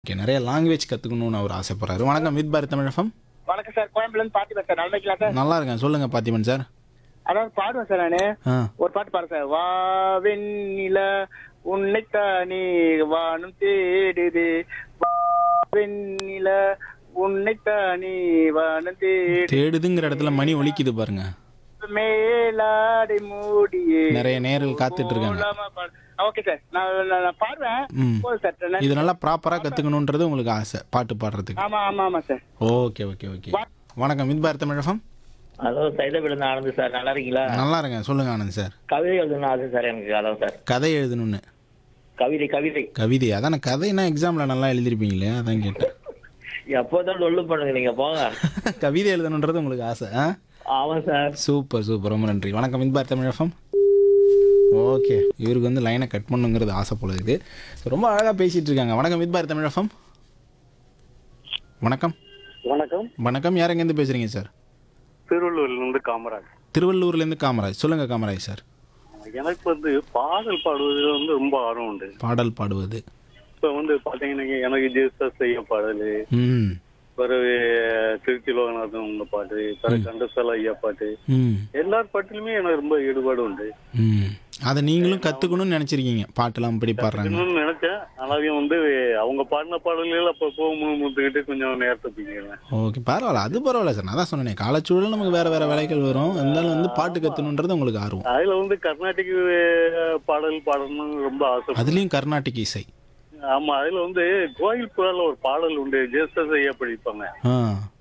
Okay நிறைய language கற்றுக்கணும்னு அவர் ஆசைப்படுறாரு வணக்கம் வித் பாரத் தமிழகம் வணக்கம் சார் கோயம்புல இருந்து பாத்தி சார் நல்லா வைக்கலாம் சார் நல்லா இருக்கேன் சொல்லுங்க பாத்திமன் சார் அதாவது பாடுவேன் சார் நானு ஆ ஒரு பாட்டு பாடுறேன் சார் வா வெண்ணில உன்னைத்தானே வானம் தேடுது வா வெண்ணில உன்னைத்தானே வானம் தேடு தேடுதுங்கிற இடத்துல மணி ஒலிக்குது பாருங்க மேலாடை மூடியே நிறைய நேரில் காத்துட்டு இருக்காங்க ஓகே சார் நான் நான் நான் பாடுவேன் ம் போதும் சார் நான் இது நல்லா ப்ராப்பராக கற்றுக்கணுன்றது உங்களுக்கு ஆசை பாட்டு பாடுறதுக்கு ஆமா ஆமா ஆமா சார் ஓகே ஓகே ஓகே வணக்கம் வித் பாரத் தமிழகம் ஹலோ சைதாபேட் ஆனந்த் சார் நல்லா இருக்கீங்களா நல்லா இருக்கேன் சொல்லுங்க ஆனந்த் சார் கவிதை எழுதணும் ஆசை சார் எனக்கு அதான் சார் கதை எழுதணும்னு கவிதை கவிதை கவிதை அதான கதைனா எக்ஸாமில் நல்லா எழுதிருப்பீங்களே அதான் கேட்டேன் எப்போதான் டொல்லு பண்ணுங்க நீங்க போங்க கவிதை எழுதணுன்றது உங்களுக்கு ஆசை ஆ ஆமாம் சார் சூப்பர் சூப்பர் ரொம்ப நன்றி வணக்கம் வித் பாரத் தமிழகம் ஓகே இவருக்கு வந்து லைனை கட் பண்ணுங்கிறது ஆசை போல இருக்குது ரொம்ப அழகாக பேசிகிட்டு இருக்காங்க வணக்கம் வித் பாரத் தமிழகம் வணக்கம் வணக்கம் வணக்கம் யார் எங்கேருந்து பேசுகிறீங்க சார் திருவள்ளூர்ல இருந்து காமராஜ் திருவள்ளூர்லேருந்து காமராஜ் சொல்லுங்கள் காமராஜ் சார் எனக்கு வந்து பாடல் பாடுவதில் வந்து ரொம்ப ஆர்வம் உண்டு பாடல் பாடுவது இப்போ வந்து பாத்தீங்கன்னா எனக்கு ஜீசஸ் செய்ய பாடல் ம் பிறகு திருச்சி லோகநாதன் உங்க பாட்டு பிறகு கண்டசால ஐயா பாட்டு ம் எல்லார் பாட்டிலுமே எனக்கு ரொம்ப ஈடுபாடு உண்டு ம் அதை நீங்களும் கற்றுக்கணும்னு நினச்சிருக்கீங்க பாட்டெல்லாம் இப்படி பாடுறாங்க இன்னும் நினைச்சேன் ஆனாலும் வந்து அவங்க பாடின பாடல்கள் அப்போ போக முத்துக்கிட்டு கொஞ்சம் நேரத்தை பிடிக்கிறேன் ஓகே பரவாயில்ல அது பரவாயில்ல சார் நான் தான் சொன்னேன் காலச்சூழல் நமக்கு வேறு வேறு வேலைகள் வரும் இருந்தாலும் வந்து பாட்டு கற்றுணுன்றது உங்களுக்கு ஆர்வம் அதுல வந்து கர்நாடிக் அஹ், பாடல் பாடணும்னு ரொம்ப ஆசை அதுலேயும் கர்நாடிக் இசை ஆமா அதுல வந்து கோயில் புறால ஒரு பாடல் உண்டு ஜேசஸ் ஐயா படிப்பாங்க ஆ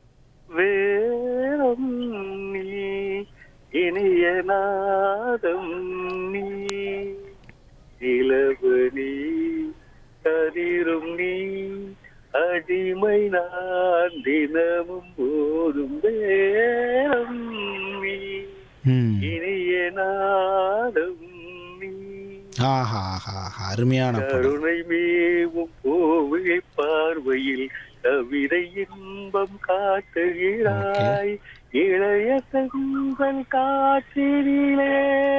வேறம் நீ இனிய நாதம் நீ இலவு நீ கதிரும் நீ அடிமை நான் தினமும் போதும் வேறம் நீ ம் இனிய நாதம் நீ ஆஹா ஆஹா ஆஹா அருமையான படம் கருணை மேவும் கோவை பார்வையில் கவிதை இன்பம் காட்டுகிறாய் இளைய செங்கல் காற்றினிலே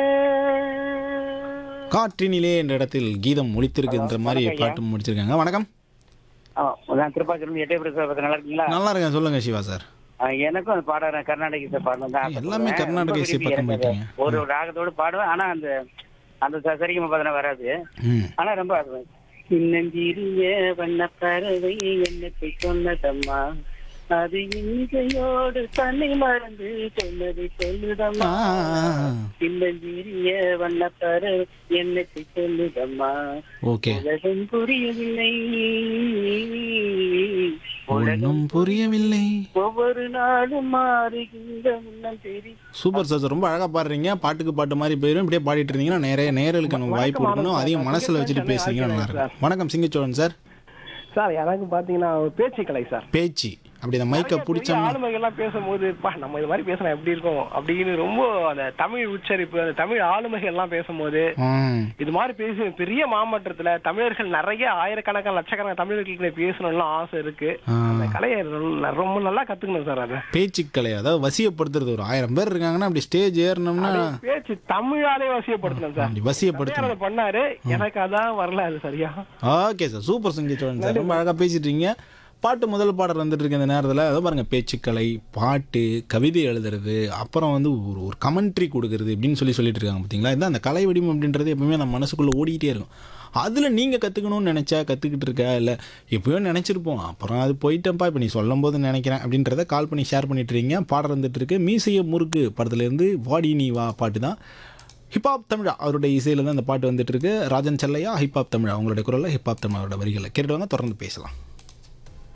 காற்றினிலே என்ற இடத்தில் கீதம் ஒழித்திருக்குன்ற மாதிரி பாட்டு முடிச்சிருக்காங்க வணக்கம் ஆ, நான் திருப்பாச்சூர் எட்டே சார் நல்லா இருக்கீங்களா நல்லா இருக்கேன் சொல்லுங்க சிவா சார் ஆ, எனக்கும் அது பாடுறேன் கர்நாடக இசை பாடணும் தான் எல்லாமே ஆசைப்படுவேன். கர்நாடக ரொம்ப இசை விரும்பி பக்கம் எனக்கு போயிட்டீங்க. ஒரு ராகத்தோடு பாடுவேன் ஆனா அந்த அந்த ச- சரிகம பதனம் வராது ம் ஆனா ரொம்ப ஆடுவேன் சின்னஞ்சிறிய வண்ண பறவை என்னத்தை சொன்னதம்மா அது இங்கையோடு தன்னை மறந்து சொன்னதை சொல்லுதம்மா ஆ. சின்னஞ்சிறிய வண்ண பறவை என்னத்தை சொல்லுதம்மா ஓகே உலகம் புரியவில்லை ஒன்றும் புரியவில்லை ஒவ்வொரு நாளும் மாறுகின்ற முன்னம் தெரியும் சூப்பர் சார் ரொம்ப அழகா பாடுறீங்க பாட்டுக்கு பாட்டு மாதிரி போயிடும் இப்படியே பாடிட்டு இருந்தீங்கன்னா நிறைய நேரலுக்கு நமக்கு வாய்ப்பு கொடுக்கணும் அதையும் மனசுல வச்சுட்டு பேசுறீங்கன்னா நல்லா இருக்கும் வணக்கம் சிங்கச்சோழன் சார் சார் எனக்கு பாத்தீங்கன்னா ஒரு பேச்சு கலை சார் பேச்சு அப்படி இந்த மைக்கை பிடிச்சோம்னா ஆளுமைகள்லாம் பேசும்போது பா நம்ம இது மாதிரி பேசினா எப்படி இருக்கும் அப்படின்னு ரொம்ப அந்த தமிழ் உச்சரிப்பு அந்த தமிழ் ஆளுமைகள் எல்லாம் பேசும்போது ம் இது மாதிரி பேசி பெரிய மாமன்றத்துல தமிழர்கள் நிறைய ஆயிரக்கணக்கான லட்சக்கணக்கான தமிழர்களுக்கு பேசணும்லாம் ஆசை இருக்கு ஆ. அந்த கலையை ரொம்ப- ரொம்ப நல்லா கத்துக்கணும் சார் அதை பேச்சுக்கலை அதாவது வசியப்படுத்துறது ஒரு ஆயிரம் பேர் இருக்காங்கன்னா அப்படி ஸ்டேஜ் ஏறினோம்னா பேச்சு தமிழாலே வசியப்படுத்தணும் சார் அப்படி வசியப்படுத்தணும் அதை பண்ணாரு எனக்கு அதான் வரல அது சரியா okay sir super Singacholan sir ரொம்ப அழகாக பேசிட்டு இருக்கீங்க பாட்டு முதல் பாடல் வந்துட்டு இருக்கு இந்த நேரத்தில் அதை பாருங்க பேச்சுக்கலை பாட்டு கவிதை எழுதுறது அப்புறம் வந்து ஒரு ஒரு கமெண்ட்ரி கொடுக்கறது இப்படின்னு சொல்லி சொல்லிட்டு இருக்காங்க பார்த்தீங்களா இதான் அந்த கலை வடிவம் அப்படின்றது எப்பவுமே நம்ம மனசுக்குள்ளே ஓடிக்கிட்டே இருக்கும் அதில் நீங்கள் கற்றுக்கணும்னு நினச்சா கற்றுக்கிட்டு இருக்கா இல்லை எப்பயோ நினச்சிருப்போம் அப்புறம் அது போயிட்டேன்ப்பா இப்போ நீ சொல்லும் போது நினைக்கிறேன் அப்படின்றத கால் பண்ணி ஷேர் பண்ணிட்டு இருக்கீங்க பாடல் வந்துட்டு இருக்கு மீசைய முறுக்கு படத்துலேருந்து வாடி நீ வா பாட்டு தான் ஹிப்ஹாப் தமிழா அவருடைய இசையில் தான் அந்த பாட்டு வந்துட்டு இருக்கு ராஜன் செல்லையா ஹிப்ஹாப் தமிழா அவங்களுடைய குரலில் ஹிப்ஹாப் தமிழ் அவரோட வரிகளை கேட்டுவாங்க தொடர்ந்து பேசலாம்